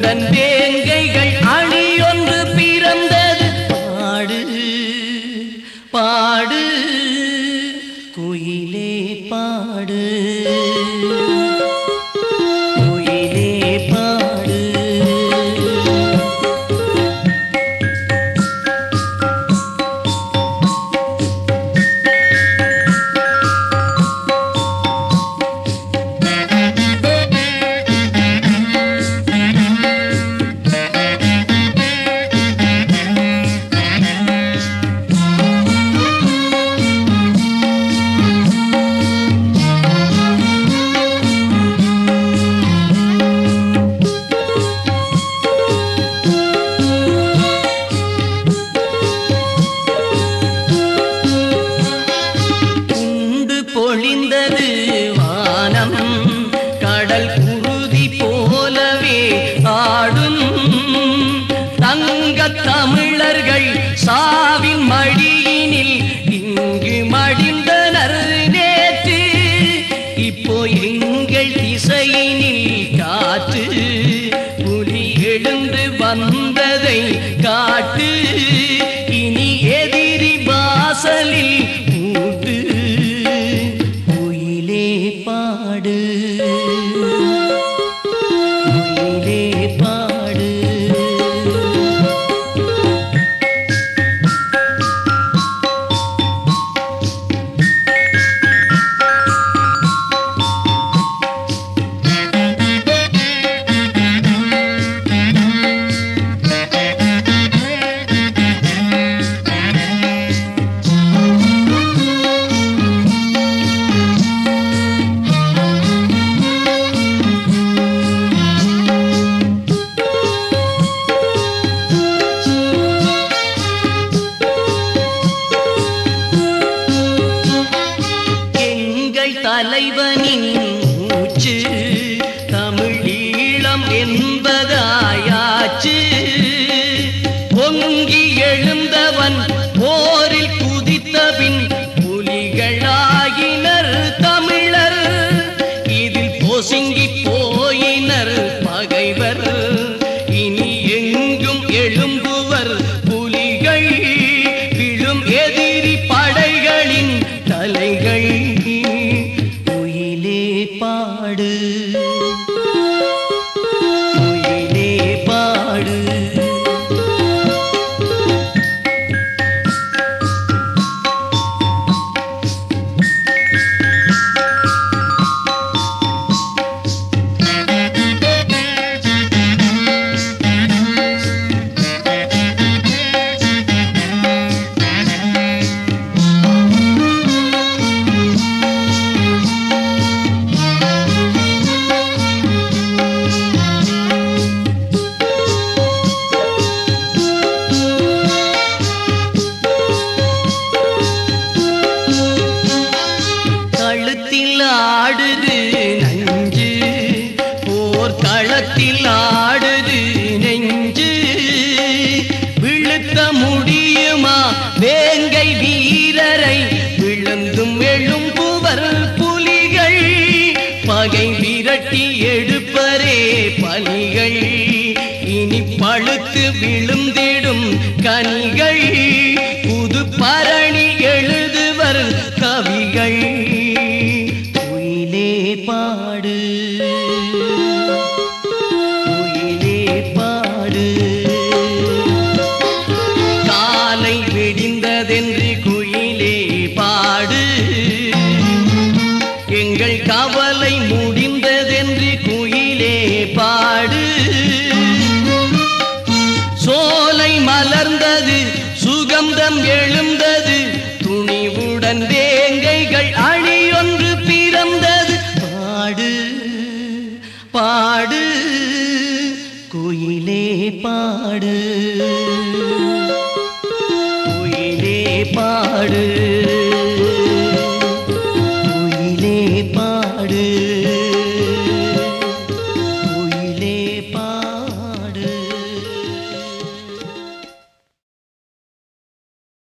உந்தன் வேங்கைகள் அணி ஒன்று பிறந்தது பாடு பாடு குயிலே பாடு குயிலே பாடு உண்டு பொழிந்தது வானம் கடல் குருதி போலவே ஆடும் தங்கத் தமிழர்கள் சாவின் மடியினில் இங்கு மடிந்தனர் நேற்று இப்போ எங்கள் திசையினில் காற்று புலி எழுந்து வந்ததை காட்டு இனி எதிரி வாசலில் மூட்டு குயிலே பாடு குயிலே பாடு எங்கள் தலைவனின் மூச்சு தமிழ் ஈழம் என்பதாயாச்சு பொங்கி எழுந்தவன் போரில் குதித்தபின் புலிகளாகினர் தமிழர் இதில் பொசுங்கி போயினர் பகைவர் இனி எங்கும் எழும்புவர் புலிகள் விழும் எதிரி படைகளின் தலைகள் குயிலே பாடு குயிலே பாடு கழுத்தில் ஆடுது நஞ்சு போர் களத்தில் ஆடுது நெஞ்சு விழுத்த முடியுமா வேங்கை வீரரை விழுந்தும் எழும்புவர் புலிகள் பகை விரட்டி எடுப்பரே பலிகள் இனி பழுத்து விழுந்திடும் கனிகள்